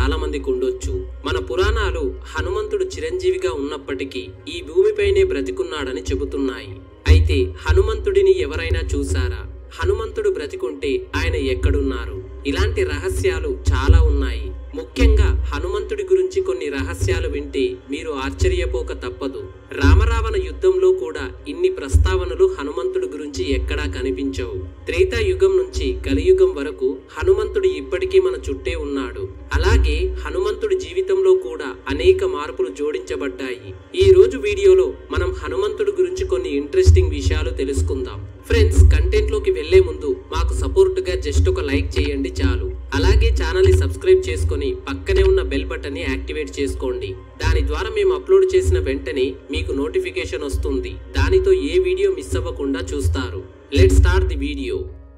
చాలా మందికి ఉండొచ్చు మన పురాణాలు హనుమంతుడు చిరంజీవిగా ఉన్నప్పటికీ ఈ భూమిపైనే బ్రతికున్నాడని చెబుతున్నాయి అయితే హనుమంతుడిని ఎవరైనా చూసారా హనుమంతుడు బ్రతికుంటే ఆయన ఎక్కడున్నారు ఇలాంటి రహస్యాలు చాలా ఉన్నాయి ముఖ్యంగా హనుమంతుడి గురించి కొన్ని రహస్యాలు వింటే మీరు ఆశ్చర్యపోక తప్పదు రామరావణ యుద్ధంలో కూడా ఇన్ని ప్రస్తావనలు హనుమంతుడి గురించి ఎక్కడా కనిపించవు త్రేతాయుగం నుంచి కలియుగం వరకు హనుమంతుడు ఇప్పటికీ మన చుట్టే ఉన్నాడు అలాగే హనుమంతుడి జీవితంలో కూడా అనేక మార్పులు జోడించబడ్డాయి ఈ రోజు వీడియోలో మనం హనుమంతుడి గురించి కొన్ని ఇంట్రెస్టింగ్ విషయాలు తెలుసుకుందాం ఫ్రెండ్స్ కంటెంట్ లోకి వెళ్లే ముందు మాకు సపోర్ట్ గా జస్ట్ ఒక లైక్ చేయండి చాలు అలాగే ఛానల్ ని సబ్స్క్రైబ్ చేసుకొని పక్కనే ఉన్న బెల్ బటన్ ని యాక్టివేట్ చేసుకోండి దాని ద్వారా మేము అప్లోడ్ చేసిన వెంటనే మీకు నోటిఫికేషన్ వస్తుంది దానితో ఏ వీడియో మిస్ అవ్వకుండా చూస్తారు లెట్ స్టార్ట్ ది వీడియో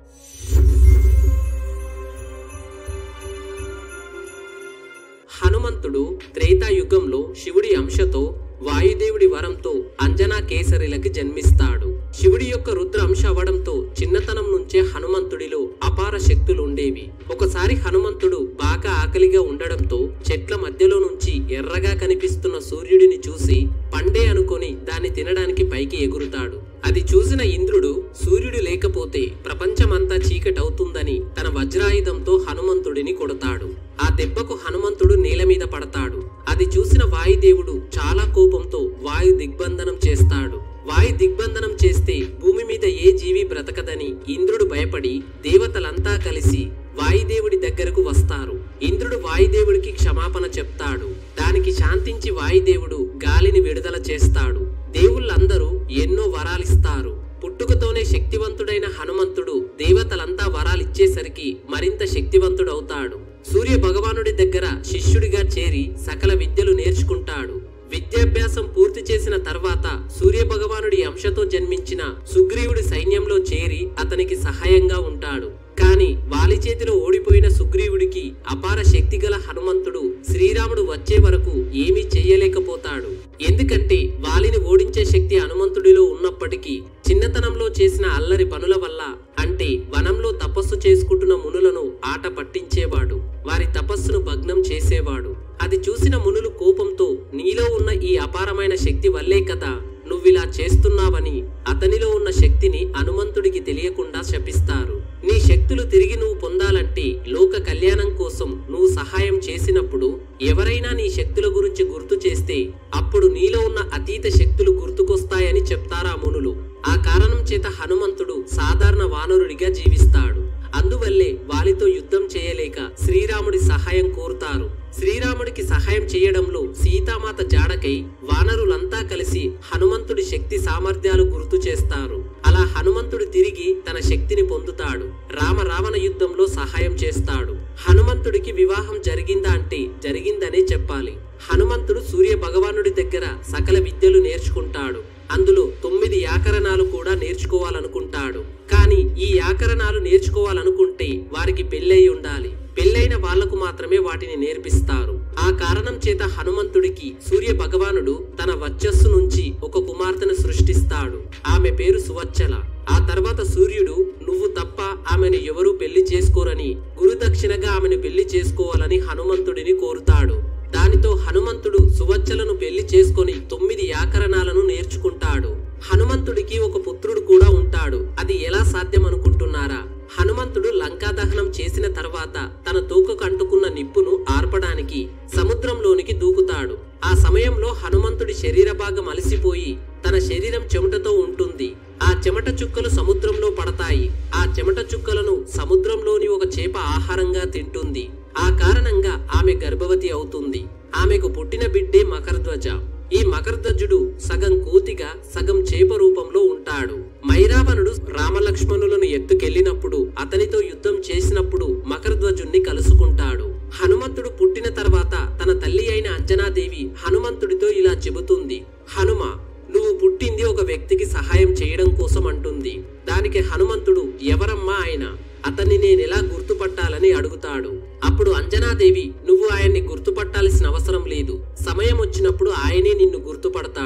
హనుమంతుడు త్రేతాయుగంలో శివుడి అంశతో వాయుదేవుడి వరంతో అంజనా కేసరిలకి జన్మిస్తాడు శివుడి యొక్క రుద్ర అంశ అవడంతో చిన్నతనం నుంచే హనుమంతుడిలో అపార శక్తులు ఉండేవి ఒకసారి హనుమంతుడు బాగా ఆకలిగా ఉండడంతో చెట్ల మధ్యలో నుంచి ఎర్రగా కనిపిస్తున్న సూర్యుడిని చూసి పండే అనుకొని దాన్ని తినడానికి పైకి ఎగురుతాడు అది చూసిన ఇంద్రుడు సూర్యుడు లేకపోతే ప్రపంచమంతా చీకటవుతుందని తన వజ్రాయుధంతో హనుమంతుడిని కొడతాడు ఆ దెబ్బకు హనుమంతుడు నేల మీద పడతాడు అది చూసిన వాయుదేవుడు చాలా కోపంతో వాయు దిగ్బంధనం చేస్తాడు వాయు దిగ్బంధనం చేస్తే భూమి మీద ఏ జీవి బ్రతకదని ఇంద్రుడు భయపడి దేవతలంతా కలిసి వాయుదేవుడి దగ్గరకు వస్తారు ఇంద్రుడు వాయుదేవుడికి క్షమాపణ చెప్తాడు దానికి శాంతించి వాయుదేవుడు గాలిని విడుదల చేస్తాడు దేవుళ్ళందరూ ఎన్నో వరాలిస్తారు పుట్టుకతోనే శక్తివంతుడైన హనుమంతుడు దేవతలంతా వరాలిచ్చేసరికి మరింత శక్తివంతుడవుతాడు సూర్య భగవానుడి దగ్గర శిష్యుడిగా చేరి సకల విద్యలు నేర్చుకుంటాడు విద్యాభ్యాసం పూర్తి చేసిన తర్వాత సూర్య భగవానుడి అంశతో జన్మించిన సుగ్రీవుడి సైన్యంలో చేరి అతనికి సహాయంగా ఉంటాడు కాని వాలి చేతిలో ఓడిపోయిన సుగ్రీవుడికి అపార శక్తి గల హనుమంతుడు శ్రీరాముడు వచ్చే వరకు ఏమీ చెయ్యలేకపోతాడు ఎందుకంటే వాలిని ఓడించే శక్తి హనుమంతుడిలో ఉన్నప్పటికీ చిన్నతనంలో చేసిన అల్లరి పనుల వల్ల అంటే వనంలో తపస్సు చేసుకుంటున్న మునులను ఆట పట్టించేవాడు వారి తపస్సును భగ్నం చేసేవాడు అది చూసిన మునులు కోపంతో నీలో ఉన్న ఈ అపారమైన శక్తి వల్లే కదా నువ్విలా చేస్తున్నావని అతనిలో ఉన్న శక్తిని హనుమంతుడికి తెలియకుండా శపిస్తారు నీ శక్తులు తిరిగి నువ్వు పొందాలంటే లోక కళ్యాణం కోసం నువ్వు సహాయం చేసినప్పుడు ఎవరైనా నీ శక్తుల గురించి గుర్తు చేస్తే అప్పుడు నీలో ఉన్న అతీత శక్తులు గుర్తుకొస్తాయని చెప్తారా మునులు ఆ కారణం చేత హనుమంతుడు సాధారణ వానరుడిగా జీవిస్తాడు అందువల్లే వాలితో యుద్ధం చేయలేక శ్రీరాముడి సహాయం కోరుతారు శ్రీరాముడికి సహాయం చేయడంలో సీతామాత జాడకై వానరులంతా కలిసి హనుమంతుడి శక్తి సామర్థ్యాలు గుర్తు చేస్తారు అలా హనుమంతుడు తిరిగి తన శక్తిని పొందుతాడు రామ రావణ యుద్ధంలో సహాయం చేస్తాడు హనుమంతుడికి వివాహం జరిగిందా అంటే జరిగిందనే చెప్పాలి హనుమంతుడు సూర్య భగవానుడి దగ్గర సకల విద్యలు నేర్చుకుంటాడు అందులో తొమ్మిది యాకరణాలు కూడా నేర్చుకోవాలనుకుంటాడు కానీ ఈ యాకరణాలు నేర్చుకోవాలనుకుంటే వారికి పెళ్ళై ఉండాలి పెళ్ళైన వాళ్లకు మాత్రమే వాటిని నేర్పిస్తారు ఆ కారణం చేత హనుమంతుడికి సూర్య భగవానుడు తన వర్చస్సు నుంచి ఒక కుమార్తెను సృష్టిస్తాడు ఆమె పేరు సువచ్చల ఆ తర్వాత సూర్యుడు నువ్వు తప్ప ఆమెను ఎవరూ పెళ్లి చేసుకోరని గురుదక్షిణగా ఆమెను పెళ్లి చేసుకోవాలని హనుమంతుడిని కోరుతాడు దానితో హనుమంతుడు సువచ్చలను పెళ్లి చేసుకొని తొమ్మిది యాకరణాలను నేర్చుకుంటాడు హనుమంతుడికి ఒక పుత్రుడు కూడా ఉంటాడు అది ఎలా సాధ్యం అనుకుంటున్నారా హనుమంతుడు లంకా దహనం చేసిన తర్వాత తన తోకకు అంటుకున్న నిప్పును ఆర్పడానికి సముద్రంలోనికి దూకుతాడు ఆ సమయంలో హనుమంతుడి శరీర భాగం అలసిపోయి తన శరీరం చెమటతో ఉంటుంది ఆ చెమట చుక్కలు సముద్రంలో పడతాయి ఆ చెమట చుక్కలను సముద్రంలోని ఒక చేప ఆహారంగా తింటుంది ఆ కారణంగా ఆమె గర్భవతి అవుతుంది ఆమెకు పుట్టిన బిడ్డే మకరధ్వజ ఈ మకరధ్వజుడు సగం కోతిగా సగం చేప రూపంలో ఉంటాడు మైరావణుడు రామలక్ష్మణులను ఎత్తుకెళ్లినప్పుడు అతనితో యుద్ధం చేసినప్పుడు మకరధ్వజుణ్ణి కలుసుకుంటాడు హనుమంతుడు పుట్టిన తర్వాత తన తల్లి అయిన అంజనాదేవి హనుమంతుడితో ఇలా చెబుతుంది హనుమ నువ్వు పుట్టింది ఒక వ్యక్తికి సహాయం చేయడం కోసం అంటుంది దానికి హనుమంతుడు ఎవరమ్మా ఆయన అతన్ని నేనెలా గుర్తుపట్టాలని అడుగుతాడు అప్పుడు అంజనాదేవి నువ్వు ఆయన్ని గుర్తుపట్టాల్సిన అవసరం లేదు సమయం వచ్చినప్పుడు ఆయనే నిన్ను గుర్తుపడతాడు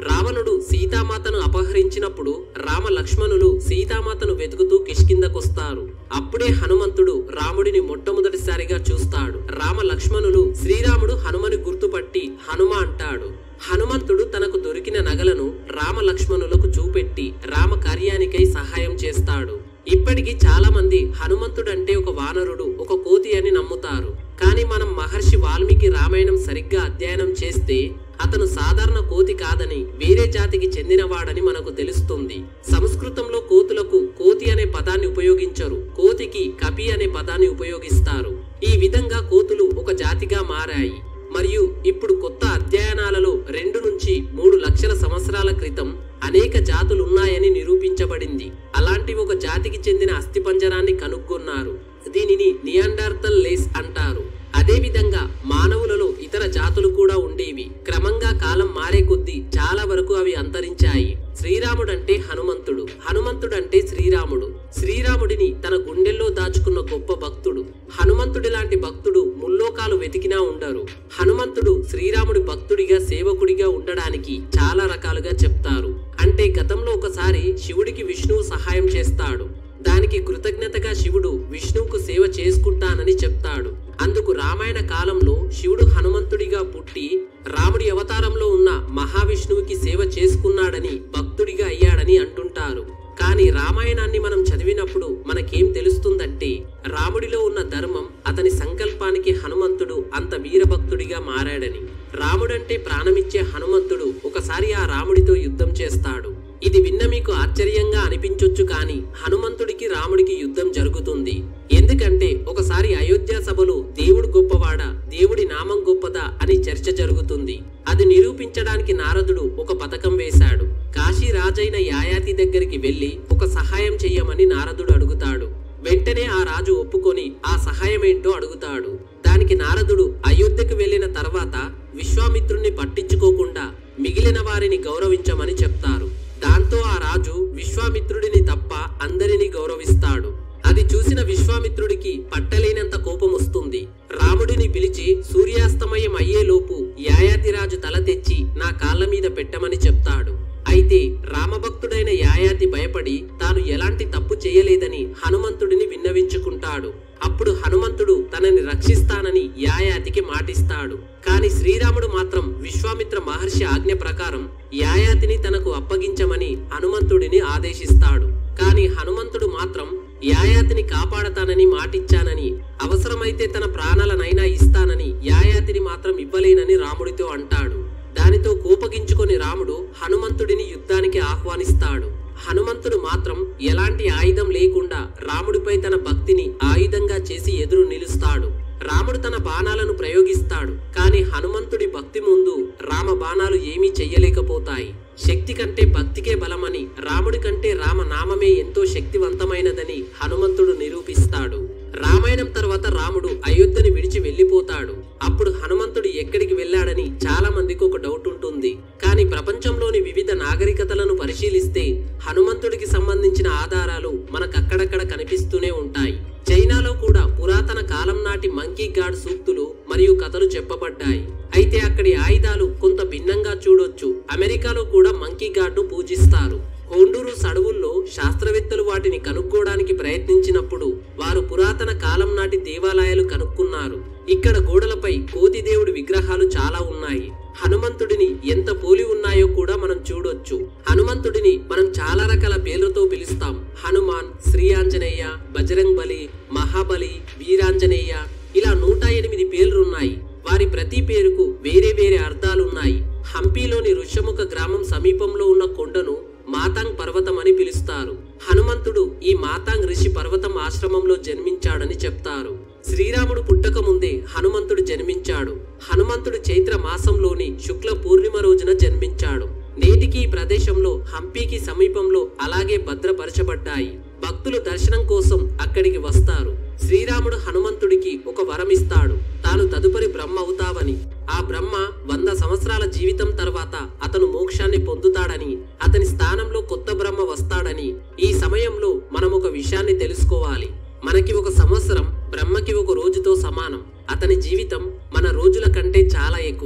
రావణుడు సీతామాతను అపహరించినప్పుడు రామ లక్ష్మణులు సీతామాతను వెతుకుతూ కిష్కిందకొస్తారు అప్పుడే హనుమంతుడు రాముడిని మొట్టమొదటిసారిగా చూస్తాడు రామ లక్ష్మణులు శ్రీరాముడు హనుమని గుర్తుపట్టి హనుమ అంటాడు హనుమంతుడు తనకు దొరికిన నగలను రామ లక్ష్మణులకు చూపెట్టి రామ కార్యానికై సహాయం చేస్తాడు ఇప్పటికీ చాలా మంది హనుమంతుడు అంటే ఒక వానరుడు ఒక కోతి అని నమ్ముతారు కానీ మనం మహర్షి వాల్మీకి రామాయణం సరిగ్గా అధ్యయనం చేస్తే అతను సాధారణ కోతి కాదని వేరే జాతికి చెందినవాడని మనకు తెలుస్తుంది సంస్కృతంలో కోతులకు కోతి అనే పదాన్ని ఉపయోగించరు కోతికి కపి అనే పదాన్ని ఉపయోగిస్తారు ఈ విధంగా కోతులు ఒక జాతిగా మారాయి మరియు ఇప్పుడు కొత్త అధ్యయనాలలో రెండు నుంచి మూడు లక్షల సంవత్సరాల క్రితం అనేక జాతులున్నాయని నిరూపించబడింది అలాంటి ఒక జాతికి చెందిన అస్థిపంజరాన్ని కనుగొన్నారు దీనిని నియాండర్తల్ లేస్ అంటారు అదేవిధంగా మానవులలో ఇతర జాతులు కూడా ఉండేవి క్రమంగా కాలం మారే కొద్దీ చాలా వరకు అవి అంతరించాయి శ్రీరాముడంటే హనుమంతుడు హనుమంతుడంటే శ్రీరాముడు శ్రీరాముడిని తన గుండెల్లో దాచుకున్న గొప్ప భక్తుడు హనుమంతుడి లాంటి భక్తుడు ముల్లోకాలు వెతికినా ఉండరు హనుమంతుడు శ్రీరాముడి భక్తుడిగా సేవకుడిగా ఉండడానికి చాలా రకాలుగా చెప్తారు అంటే గతంలో ఒకసారి శివుడికి విష్ణువు సహాయం చేస్తాడు దానికి కృతజ్ఞతగా శివుడు విష్ణువుకు సేవ చేసుకుంటానని చెప్తాడు అందుకు రామాయణ కాలంలో శివుడు హనుమంతుడిగా పుట్టి రాముడి అవతారంలో ఉన్న మహావిష్ణువుకి సేవ చేసుకున్నాడని భక్తుడిగా అయ్యాడని అంటుంటారు కానీ రామాయణాన్ని మనం చదివినప్పుడు మనకేం తెలుస్తుందంటే రాముడిలో ఉన్న ధర్మం అతని సంకల్పానికి హనుమంతుడు అంత వీరభక్తుడిగా మారాడని రాముడంటే ప్రాణమిచ్చే హనుమంతుడు ఒకసారి ఆ రాముడితో యుద్ధం చేస్తాడు ఇది విన్న మీకు ఆశ్చర్యంగా అనిపించొచ్చు కానీ హనుమంతుడికి రాముడికి యుద్ధం జరుగుతుంది ఎందుకంటే ఒకసారి అయోధ్య సభలో దేవుడు గొప్పవాడా దేవుడి నామం గొప్పదా అని చర్చ జరుగుతుంది అది నిరూపించడానికి నారదుడు ఒక పథకం వేశాడు కాశీ రాజైన యాయాతి దగ్గరికి వెళ్లి ఒక సహాయం చెయ్యమని నారదుడు అడుగుతాడు వెంటనే ఆ రాజు ఒప్పుకొని ఆ సహాయం ఏంటో అడుగుతాడు దానికి నారదుడు అయోధ్యకు వెళ్లిన తర్వాత విశ్వామిత్రుణ్ణి పట్టించుకోకుండా మిగిలిన వారిని గౌరవించమని చెప్తారు దాంతో ఆ రాజు విశ్వామిత్రుడిని తప్ప అందరినీ గౌరవిస్తాడు అది చూసిన విశ్వామిత్రుడికి పట్టలేనంత కోపం వస్తుంది రాముడిని పిలిచి సూర్యాస్తమయం అయ్యేలోపు యాయాతిరాజు తల తెచ్చి నా కాళ్ళ మీద పెట్టమని చెప్తాడు అయితే రామభక్తుడైన యాయాతి భయపడి తాను ఎలాంటి తప్పు చేయలేదని హనుమంతుడిని విన్నవించుకుంటాడు అప్పుడు హనుమంతుడు తనని రక్షిస్తానని యాయాతికి మాటిస్తాడు కాని శ్రీరాముడు మాత్రం విశ్వామిత్ర మహర్షి ఆజ్ఞ ప్రకారం యాయాతిని తనకు అప్పగించమని హనుమంతుడిని ఆదేశిస్తాడు కాని హనుమంతుడు మాత్రం యాయాతిని కాపాడతానని మాటిచ్చానని అవసరమైతే తన ప్రాణాలనైనా ఇస్తానని యాయాతిని మాత్రం ఇవ్వలేనని రాముడితో అంటాడు దానితో కోపగించుకొని రాముడు హనుమంతుడిని యుద్ధానికి ఆహ్వానిస్తాడు హనుమంతుడు మాత్రం ఎలాంటి ఆయుధం లేకుండా రాముడిపై తన భక్తిని ఆయుధంగా చేసి ఎదురు నిలుస్తాడు రాముడు తన బాణాలను ప్రయోగిస్తాడు కానీ హనుమంతుడి భక్తి ముందు రామ బాణాలు ఏమీ చెయ్యలేకపోతాయి శక్తి కంటే భక్తికే బలమని రాముడి కంటే రామనామమే ఎంతో శక్తివంతమైనదని హనుమంతుడు నిరూపిస్తాడు రామాయణం తర్వాత రాముడు అయోధ్యని విడిచి వెళ్ళిపోతాడు అప్పుడు హనుమంతుడు ఎక్కడికి వెళ్ళాడని చాలా మందికి ఒక డౌట్ ఉంటుంది కానీ ప్రపంచంలోని వివిధ నాగరికతలను పరిశీలిస్తే హనుమంతుడికి సంబంధించిన ఆధారాలు మనకు అక్కడక్కడ కనిపిస్తూనే ఉంటాయి చైనాలో కూడా పురాతన కాలం నాటి మంకీ గాడ్ సూక్తులు మరియు కథలు చెప్పబడ్డాయి అయితే అక్కడి ఆయుధాలు కొంత భిన్నంగా చూడొచ్చు అమెరికాలో కూడా మంకీ గాడ్ను పూజిస్తారు హోండూరుస్ అడవుల్లో శాస్త్రవేత్తలు వాటిని కనుక్కోవడానికి ప్రయత్నించినప్పుడు వారు పురాతన కాలం నాటి దేవాలయాలు కనుక్కున్నారు ఇక్కడ గోడలపై కోతి దేవుడి విగ్రహాలు చాలా ఉన్నాయి హనుమంతుడిని ఎంత పోలి ఉన్నాయో కూడా మనం చూడొచ్చు హనుమంతుడిని మనం చాలా రకాల పేర్లతో పిలుస్తాం హనుమాన్ శ్రీ ఆంజనేయ బజరంగ్ బలి మహాబలి వీరాంజనేయ ఇలా నూట ఎనిమిది పేర్లున్నాయి వారి ప్రతి పేరుకు వేరే వేరే అర్థాలున్నాయి హంపీలోని ఋషముఖ గ్రామం సమీపంలో ఉన్న కొండను మాతాంగ్ పర్వతం అని పిలుస్తారు హనుమంతుడు ఈ మాతాంగ్ ఋషి పర్వతం ఆశ్రమంలో జన్మించాడని చెప్తారు శ్రీరాముడు పుట్టక ముందే హనుమంతుడు జన్మించాడు హనుమంతుడు చైత్ర మాసంలోని శుక్ల పూర్ణిమ రోజున జన్మించాడు నేటికి ఈ ప్రదేశంలో హంపీకి సమీపంలో అలాగే భద్రపరచబడ్డాయి భక్తులు దర్శనం కోసం అక్కడికి వస్తారు శ్రీరాముడు హనుమంతుడికి ఒక వరం ఇస్తాడు తాను తదుపరి బ్రహ్మ అవుతావని ఆ బ్రహ్మ వంద సంవత్సరాల జీవితం తర్వాత అతను మోక్షాన్ని పొందుతాడని అతని స్థానంలో కొత్త బ్రహ్మ వస్తాడని ఈ సమయంలో మనం ఒక విషయాన్ని తెలుసుకోవాలి మనకి ఒక సంవత్సరం బ్రహ్మకి ఒక రోజుతో సమానం అతని జీవితం మన రోజుల కంటే చాలా ఎక్కువ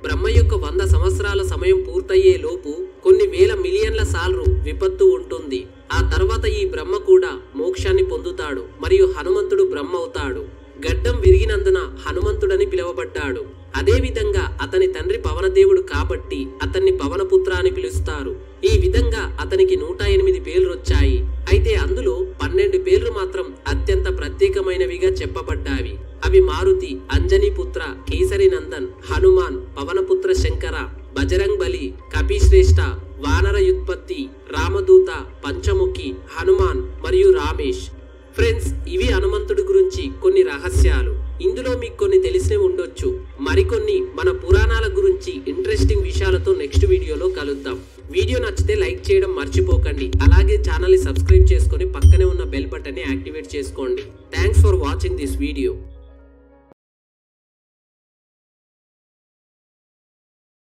బ్రహ్మ యొక్క వంద సంవత్సరాల సమయం పూర్తయ్యే లోపు కొన్ని వేల మిలియన్ల సార్లు విపత్తు ఉంటుంది ఆ తర్వాత ఈ బ్రహ్మ కూడా మోక్షాన్ని పొందుతాడు మరియు హనుమంతుడు బ్రహ్మ అవుతాడు గడ్డం విరిగినందున హనుమంతుడని పిలువబడ్డాడు అదేవిధంగా అతని తండ్రి పవనదేవుడు కాబట్టి అతన్ని పవనపుత్ర అని పిలుస్తారు ఈ విధంగా అతనికి నూట ఎనిమిది పేర్లు వచ్చాయి అయితే అందులో పన్నెండు పేర్లు మాత్రం అత్యంత ప్రత్యేకమైనవిగా చెప్పబడ్డావి అవి మారుతి అంజనీపుత్ర కేసరి నందన్ హనుమాన్ పవనపుత్ర శంకర బజరంగ్ బలి కపిశ్రేష్ఠ వానర యుత్పత్తి రామదూత పంచముఖి హనుమాన్ మరియు రామేష్ ఫ్రెండ్స్ ఇవి హనుమంతుడి గురించి కొన్ని రహస్యాలు ఇందులో మీకు కొన్ని తెలిసే ఉండొచ్చు మరికొన్ని మన పురాణాల గురించి ఇంట్రెస్టింగ్ విషయాలతో నెక్స్ట్ వీడియోలో కలుద్దాం వీడియో నచ్చితే లైక్ చేయడం మర్చిపోకండి అలాగే ఛానల్ని సబ్స్క్రైబ్ చేసుకొని పక్కనే ఉన్న బెల్ బటన్ని యాక్టివేట్ చేసుకోండి thanks for watching this video